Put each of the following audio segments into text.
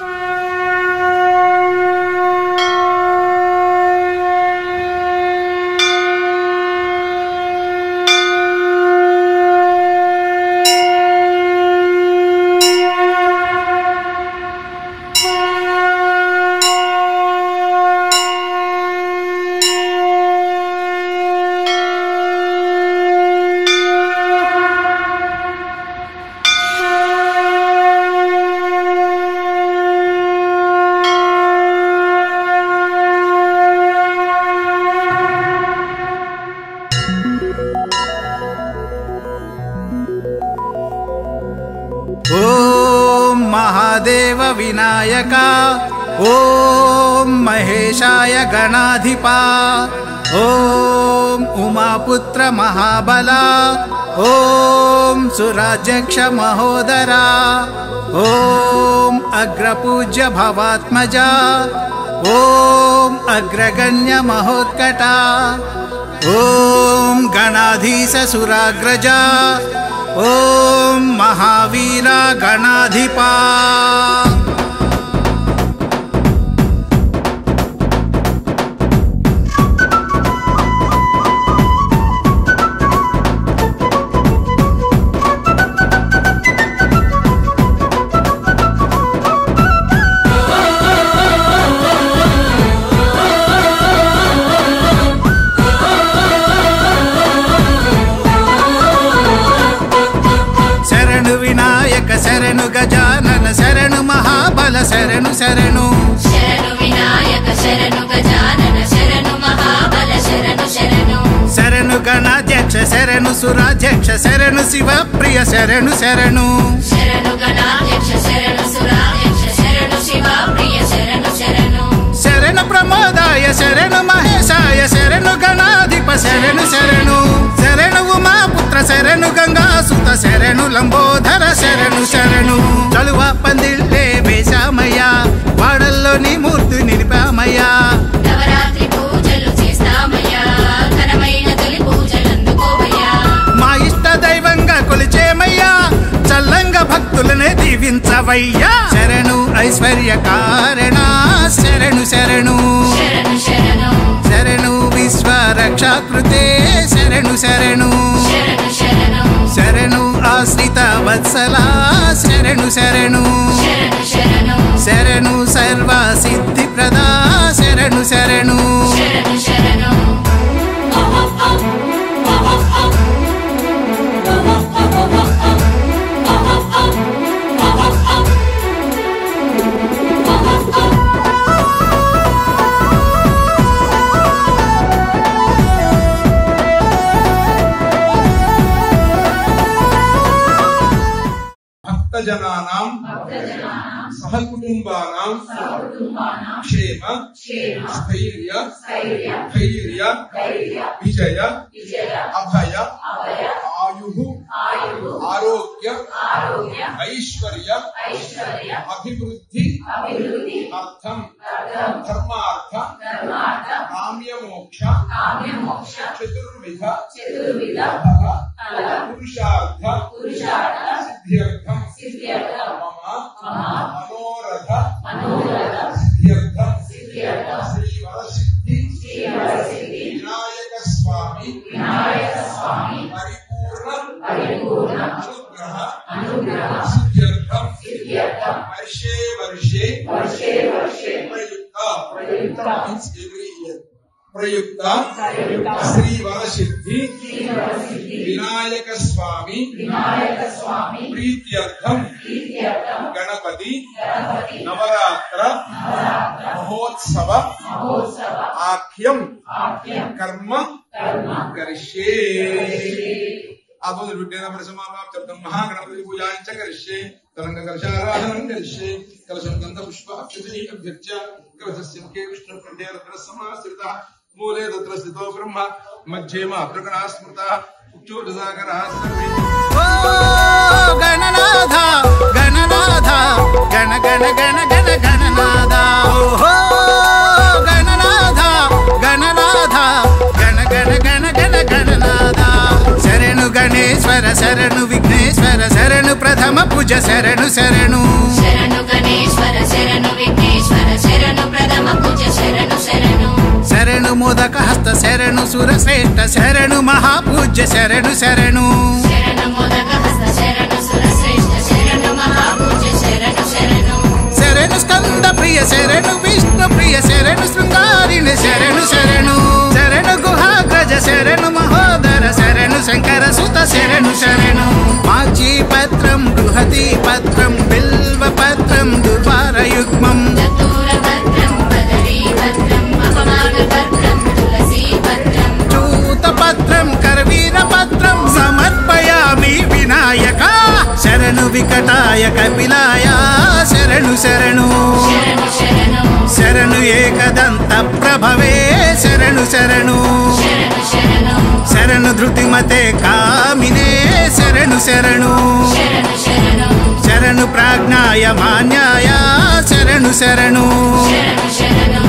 ఓం మహాదేవ వినాయక ఓం మహేశాయ గణాధిపా ఓం ఉమాపుత్ర మహాబల ఓం సురాధ్యక్ష మహోదరా ఓం అగ్రపూజ్య భవాత్మజ ఓం అగ్రగణ్య మహోత్కట ఓం గణాధీశ సురాగ్రజ ఓం మహావీర గణాధిపా శరణు వినాయక శరణు గజానన శరణు మహాబల శరణు శరణు శరణు వినాయక శరణు గజానన శరణు మహాబల శరణు శరణు శరణు గణాధ్యక్ష శరణు సురాధ్యక్ష శరణు శివ ప్రియ శరణు శరణు శరణు గణాధ్యక్ష శరణు సురాధ్యక్ష శరణు శివ ప్రియ శరణు శరణు శరణు ప్రమోదాయ శరణు మహేశాయ శరణు గణాధిప శరణు శరణు శరణు ఉమాపుత్ర శరణు గంగా సుత శరణు లంబోధర శరణు శరణు చలువ పందిళ్ళే వేశామయ్యా వాడల్లోని మూర్తి నిలిపామయ్యా నవరాత్రి పూజలు చేస్తామయ్యా ఘనమైన తొలి పూజలు అందుకోవయ్యా మా ఇష్ట దైవంగా కొలిచేమయ్యా చల్లంగా భక్తులనే దీవించవయ్యా శరణు ఐశ్వర్య కారణ శరణు శరణు శరణు శరణు శరణు విశ్వ రక్షాకృతే శరణు శరణు శరణు శరణు శరణు ఆశ్రిత వత్సల శరణు శరణు శరణు శరణు శరణు సర్వ సిద్ధి ప్రదా శరణు శరణు శరణు శరణు భక్తజనానాం సహకుటుంబానాం క్షేమ స్థైర్య ధైర్య విజయ అభయ ఆయు ఆరోగ్య ఐశ్వర్య అభివృద్ధి అర్థం ధర్మార్థ కామ్యమోక్ష చతుర్విధ ఫల పురుషార్థ సిద్ధ్యర్థం మమ మనోరథ సిద్ధ్యర్థం శ్రీ వరసిద్ధి వినాయక స్వామి పరిపూర్ణ అనుగ్రహ సిద్ధ్యర్థం వర్షే వర్షే ప్రయుక్త means every year. ప్రయుక్త Shri Varasiddhi Vinayaka స్వామి ప్రీత్యర్థం గణపతి నవరాత్ర మహోత్సవ ఆఖ్యం కర్మ కరిష్యే ఆపోజిట్ ప్రసమాప్తం మహాగణపతి పూజాంచ కరిష్యే తరంగ కలశారాధనం కరిష్యే కలశం గంధ పుష్ప అభ్యర్థి అభ్యర్చ్య కలశస్య ముఖే విష్ణు కంఠే రత్న సమాశ్రిత మూలే తత్ర స్థితో బ్రహ్మ మధ్యే మా ప్రగణా స్మృత ఉచ్చోజసాగరా సర్వే ఓ గణనాథ గణనాథ గణ గణ గణ గణ గణనాథ ఓహో గణనాథ గణనాథ గణ గణ గణ గణ గణనాథ శరణు గణేశ్వర శరణు విఘ్నేశ్వర శరణు ప్రథమ పూజ శరణు శరణు శరణు గణేశ్వర శరణు విఘ్నేశ్వర శరణు ప్రథమ పూజ శరణు శరణు శరణు మోదక హస్త శరణు సురశ్రేష్ఠ శరణు మహాపూజ్య శరణు శరణు శరణు మోదక హస్త శరణు సురశ్రేష్ఠ శరణు మహాపూజ శరణు శరణు శరణు స్కంద ప్రియ శరణు విష్ణు ప్రియ శరణు శృంగారిణి శరణు శరణు శరణు గుహాగ్రజ శరణు మహోదర శరణు శంకర సుత శరణు శరణు మాచి పత్రం బృహతి పత్రం బిల్వ పత్రం దుర్వార యుగ్మం దత్తూర భద్రం బదరీ భద్రం అపమాన భద్రం తులసీ భద్రం చూత పత్రం కర్వీర పత్రం సమర్పయామి వినాయక శరణు వికటాయ కపిలాయ శరణు శరణు శరణు శరణు శరణు ఏకదంత ప్రభవే శరణు శరణు శరణు శరణు శరణు ధృతిమతే కామినే శరణు శరణు శరణు శరణు శరణు ప్రాజ్ఞాయ మాన్యాయ శరణు శరణు శరణు శరణు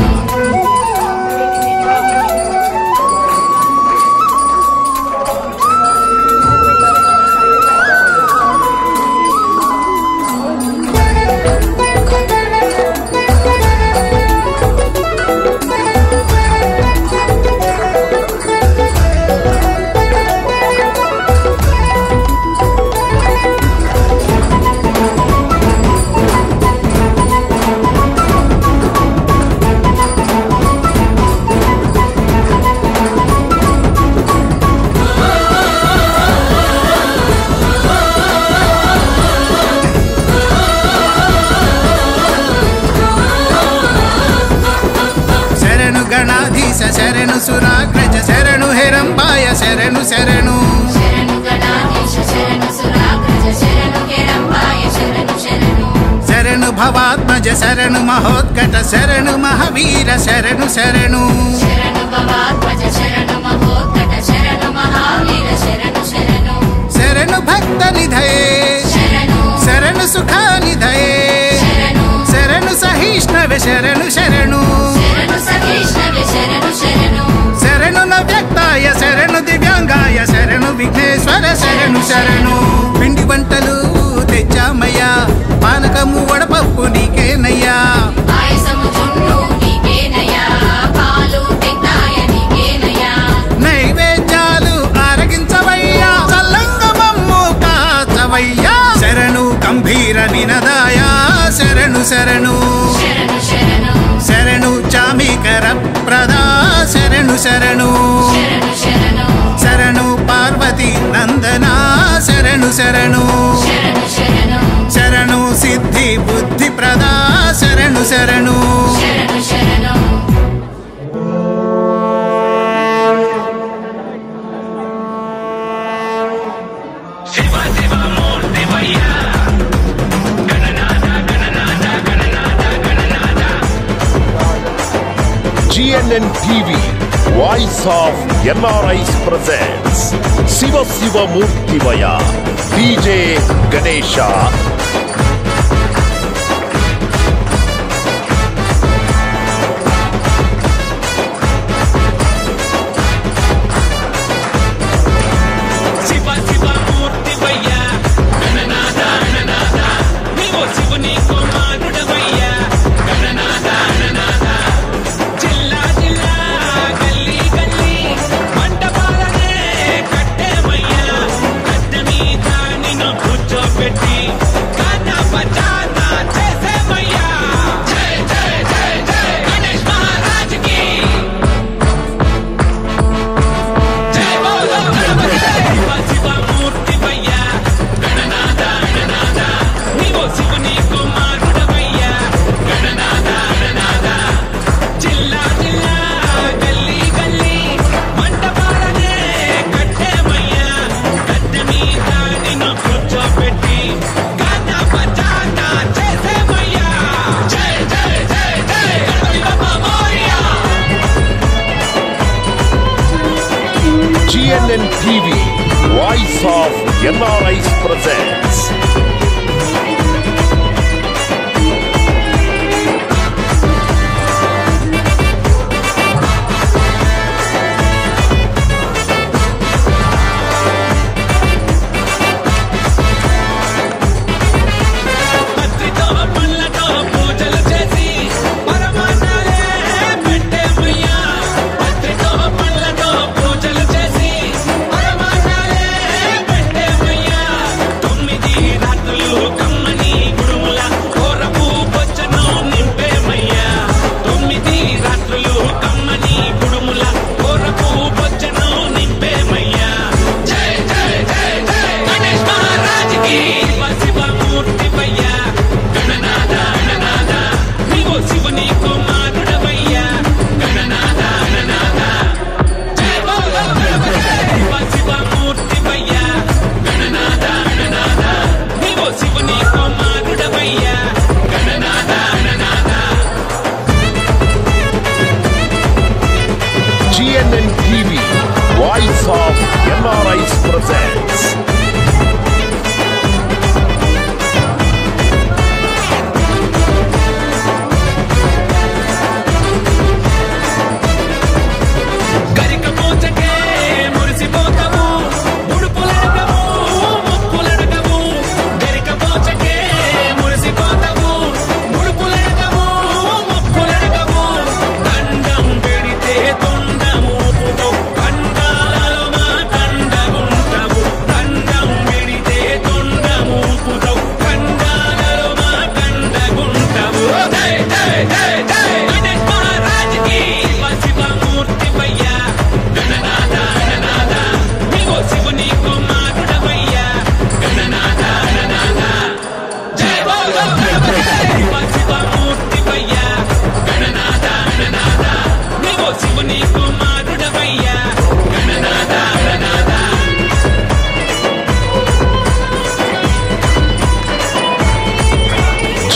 శరణు గణాధీశ శరణు సురాగ్రజ శరణు హెరంబాయ శరణు శరణు శరణు గణాధీశ శరణు సురాగ్రజ శరణు హిరంబాయ శరణు శరణు శరణు భవాత్మజ శరణు మహోత్కట శరణు మహావీర శరణు శరణు శరణు భవాత్మజ శరణు మహోత్కట శరణు మహావీర శరణు శరణు శరణు భక్త నిధయే శరణు శరణు సుఖానిధయే శరణు శరణు సహిష్ణవ శరణు శరణు శరణు సతీష్ణవి శరణు శరణు శరణు నవ్యక్తాయ శరణు దివ్యాంగాయ శరణు విఘ్నేశ్వర శరణు శరణు పిండి వంటలు తెచ్చామయ్యా పానకము వడపప్పు నీకేనయ్యా పాయసము చున్ను నీకేనయా పాలు తెంకాయ నీకేనయా నైవేద్యాలు ఆరగించవయ్యా చల్లంగమమ్ము కాచవయ్యా శరణు గంభీర నినదాయ శరణు శరణు శరణు శరణు శరణు చామికర ప్రదా శరణు శరణు శరణు శరణు శరణు పార్వతి నందన శరణు శరణు శరణు శరణు శరణు సిద్ధి బుద్ధి ప్రదా శరణు శరణు శరణు శరణు GNN TV, Voice of NRIs presents Siva Siva Murtivaya, DJ Ganesha, Shiva Shiva మూర్తివయ్యా Gananatha Gananatha నీవు శివుని కుమారుడవయ్యా గణనాథ గణనాథ జిల్లా జిల్లా గల్లీ గల్లీ మండపాలనే కట్టేమయ్యా గద్దె మీద నిన్ను కూర్చోబెట్టి గానా బజానా చేసేమయ్యా జై జై జై జై గణేష్ మహారాజ్ కి జై బోలో గణపతి శివ శివ మూర్తివయ్యా గణనాథ గణనాథ నీవు శివుని కుమారుడవయ్యా గణనాథ గణనాథ జిల్లా జిల్లా గల్లీ గల్లీ మండపాలనే కట్టేమయ్యా గద్దె మీద నిన్ను కూర్చోబెట్టి గానా బజానా చేసేమయ్యా జై జై జై జై Ganapati Bappa Morya GNN TV, Voice of NRIs presents భక్తితో పళ్ళతో పూజలు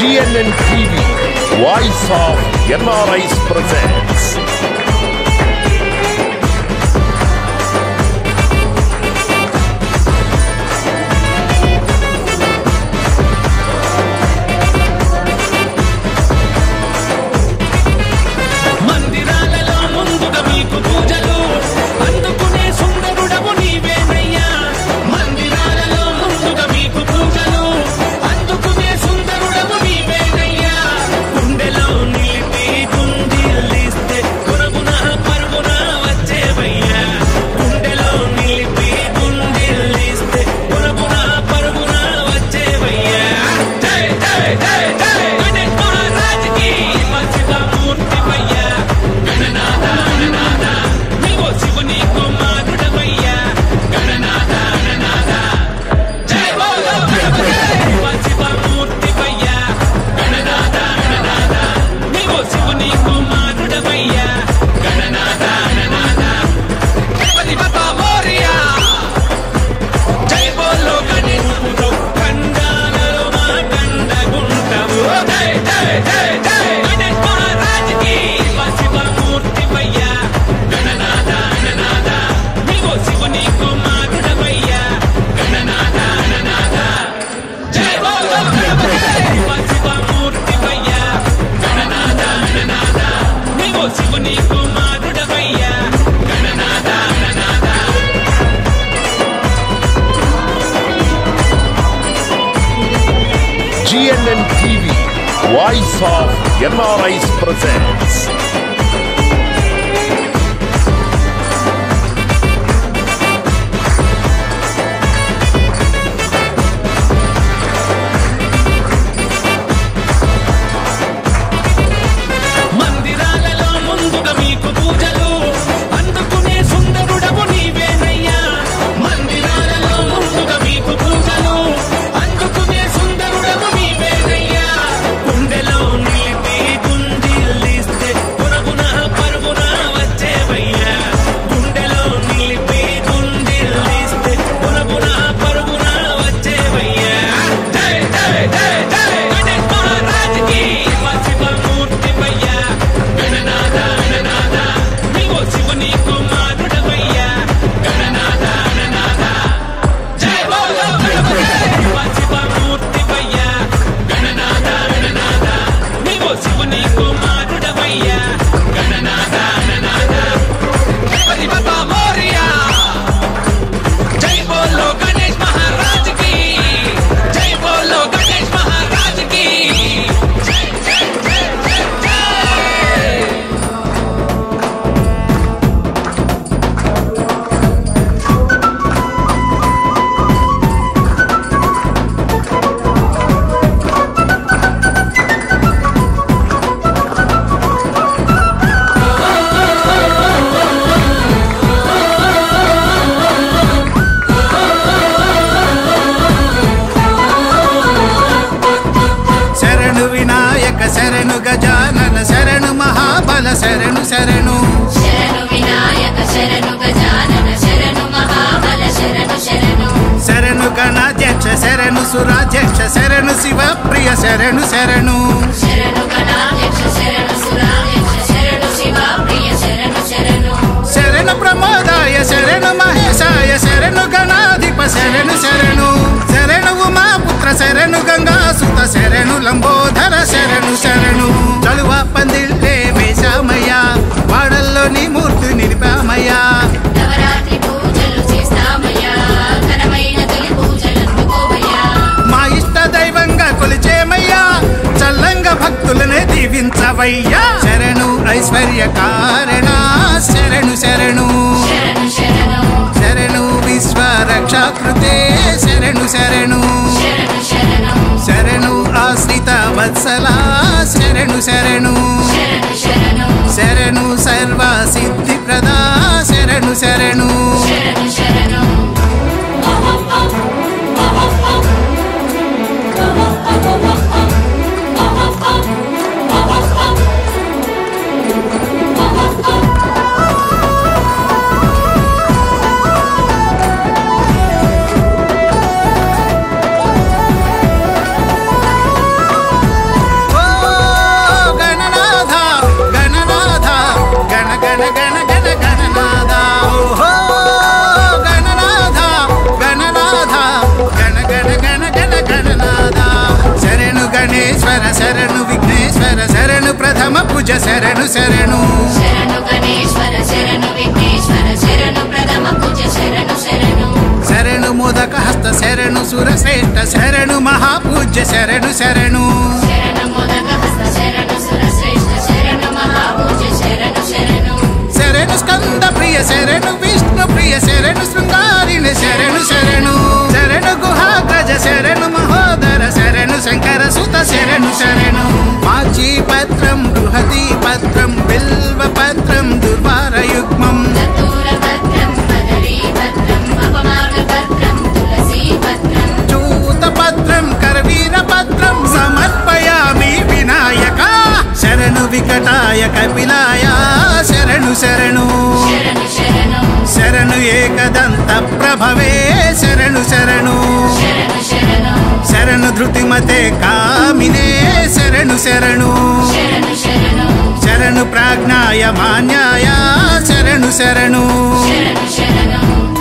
GNN TV, Voice of NRIs presents మందిరాలలో ముందుగా మీకు పూజలు అందుకునే సుందరుడవు నీవేనయ్యా మందిరాలలో ముందుగా మీకు పూజలు అందుకునే సుందరుడవు నీవేనయ్యా గుండెలో నిలిపి గుండిల్లిస్తే పురుగున పరుగున వచ్చేవయ్యా గుండెలో నిలిపి గుండిల్లిస్తే పురుగున పరుగున వచ్చేవయ్యా జై జై జై జై గణేష్ మహారాజ్కి శివమూర్తివయ్యా గణనాథ గణనాథ నీవో శివుని కుమారుడవయ్యా గణనాథ గణనాథ జై బోలో గణపతి శివమూర్తివయ్యా గణనాథ గణనాథ నీవో శివుని కుమారుడవయ్యా గణనాథ గణనాథ గణపతి బాబా మోరియా జై బోలో గణేశుడు కండాలలో మా కండగుంటవు జై జై జై జై గణేష్ మహారాజ్కి శివమూర్తివయ్యా గణనాథ గణనాథ నీవో శివుని కుమారుడవయ్యా గణనాథ గణనాథ జై బోలో గణపతి శివమూర్తివయ్యా గణనాథ గణనాథ నీవో శివుని కుమారుడవయ్యా Gananatha Gananatha GNN TV, Voice of NRIs presents మందిరాలలో ముందుగా మీకు పూజలు అందుకునే సుందరుడవు నీవేనయ్యా మందిరాలలో ముందుగా మీకు పూజలు అందుకునే సుందరుడవు నీవేనయ్యా గుండెలో నిలిపి గుండిల్లిస్తే పురుగున పరుగున వచ్చేవయ్యా గుండెలో నిలిపి గుండిల్లిస్తే పురుగున పరుగున వచ్చేవయ్యా జై జై జై జై గణేష్ మహారాజ్కి శివమూర్తివయ్యా గణనాథ గణనాథ నీవో శివుని కుమారుడవయ్యా గణనాథ గణనాథ జై బోలో గణపతి శివమూర్తివయ్యా గణనాథ గణనాథ నీవో శివుని కుమారుడవయ్యా గణనాథ గణనాథ గణపతి బాబా మోరియా జై బోలో గణేష్ మహారాజ్ కి జై బోలో గణేష్ మహారాజ్ కి జై జై జై జై జై శరణు వినాయక శరణు గజానన శరణు మహాబల శరణు శరణు శరణు వినాయక శరణు గజానన శరణు మహాబల శరణు శరణు శరణు గణాధ్యక్ష శరణు సురాధ్యక్ష శరణు శివ ప్రియ శరణు శరణు శరణు గణాధ్యక్ష శరణు సురాధ్యక్ష శరణు శివ ప్రియ శరణు శరణు శరణు ప్రమోదాయ శరణు మహేశాయ శరణు గణాధిప శరణు శరణు శరణు ఉమాపుత్ర శరణు గంగా సుత శరణు లంబోధర శరణు శరణు చలువ పందిళ్ళే వేశామయ్యా వాడల్లో నీ మూర్తి నిలిపామయ్యా నవరాత్రి పూజలు చేస్తామయ్యా ఘనమైన తొలి పూజలు అందుకోవయ్యా మా ఇష్ట దైవంగా కొలిచేమయ్యా చల్లంగా భక్తులనే దీవించవయ్యా శరణు ఐశ్వర్య కారణ శరణు శరణు శరణు శరణు శరణు విశ్వ రక్షాకృతే శరణు శరణు శరణు శరణు శరణు ఆశ్రిత వత్సల శరణు శరణు శరణు శరణు శరణు సర్వ సిద్ధి ప్రదా శరణు శరణు శరణు శరణు శరణు పూజ శరణు శరణు శరణు గణేశ్వర శరణు విఘ్నేశ్వర శరణు ప్రథమ పూజ శరణు శరణు శరణు మోదక హస్త శరణు సురశ్రేష్ఠ శరణు మహాపూజ్య శరణు శరణు శరణు మోదక హస్త శరణు సురశ్రేష్ఠ శరణు మహాపూజ శరణు శరణు శరణు స్కంద ప్రియ శరణు విష్ణు ప్రియ శరణు శృంగారిణి శరణు శరణు శరణు గుహాగ్రజ శరణు మహోదర శరణు శంకర సుత శరణు శరణు మాచి పత్రం బృహతి పత్రం బిల్వ పత్రం దుర్వార యుగ్మం దత్తూర భద్రం పదవీ భద్రం అపమార్గ భద్రం తులసీ భద్రం చూత పత్రం కరవీర పత్రం సమర్పయామి వినాయక శరణు వికటాయ కపిలాయ శరణు శరణు శరణు శరణు శరణు ఏకదంత ప్రభవే శరణు శరణు శరణు శరణు శరణు ధృతిమతే కామినే శరణు శరణు శరణు శరణు శరణు ప్రాజ్ఞాయ మాన్యాయ శరణు శరణు శరణు శరణు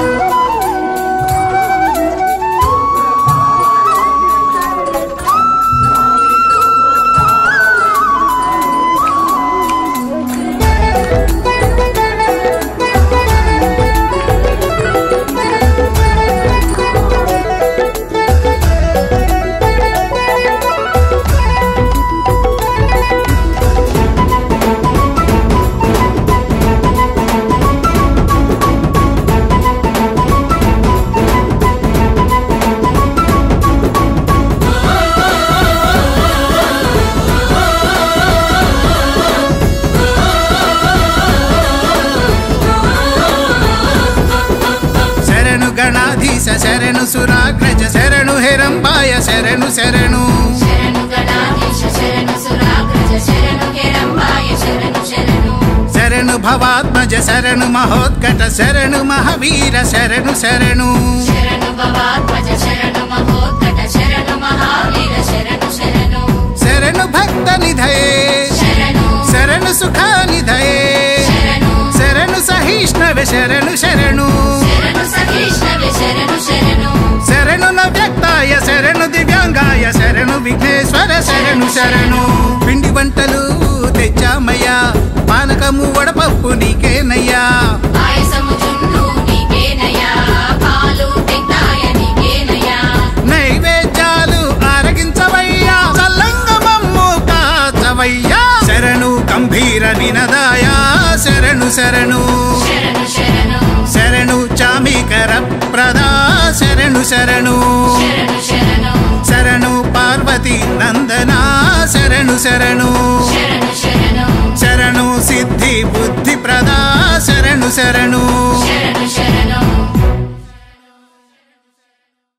శరణు గణాధీశ శరణు సురాగ్రజ శరణు హిరంబాయ శరణు శరణు శరణు గణాధీశ శరణు సురాగ్రజ శరణు హిరంబాయ శరణు శరణు శరణు భవాత్మజ శరణు మహోత్కట శరణు మహావీర శరణు శరణు శరణు భవాత్మజ శరణు మహోత్కట శరణు మహావీర శరణు శరణు శరణు భక్త నిధయే శరణు శరణు సుఖానిధయే శరణు శరణు సహిష్ణవ శరణు శరణు శరణు సతీష్ణవి శరణు శరణు శరణు నవ్యక్తాయ శరణు దివ్యాంగాయ శరణు విఘ్నేశ్వర శరణు శరణు పిండి వంటలు తెచ్చామయ్యా పానకము వడపప్పు నీకేనయ్యా పాయసము జున్ను నీకేనయా పాలు టెంకాయ నీకేనయా నైవేద్యాలు ఆరగించవయ్యా చల్లంగమమ్ము కాచవయ్యా శరణు గంభీర నినదాయ శరణు శరణు శరణు శరణు శరణు చామీకర ప్రదా శరణు శరణు శరణు శరణు శరణు పార్వతి నందన శరణు శరణు శరణు శరణు శరణు సిద్ధి బుద్ధి ప్రదా శరణు శరణు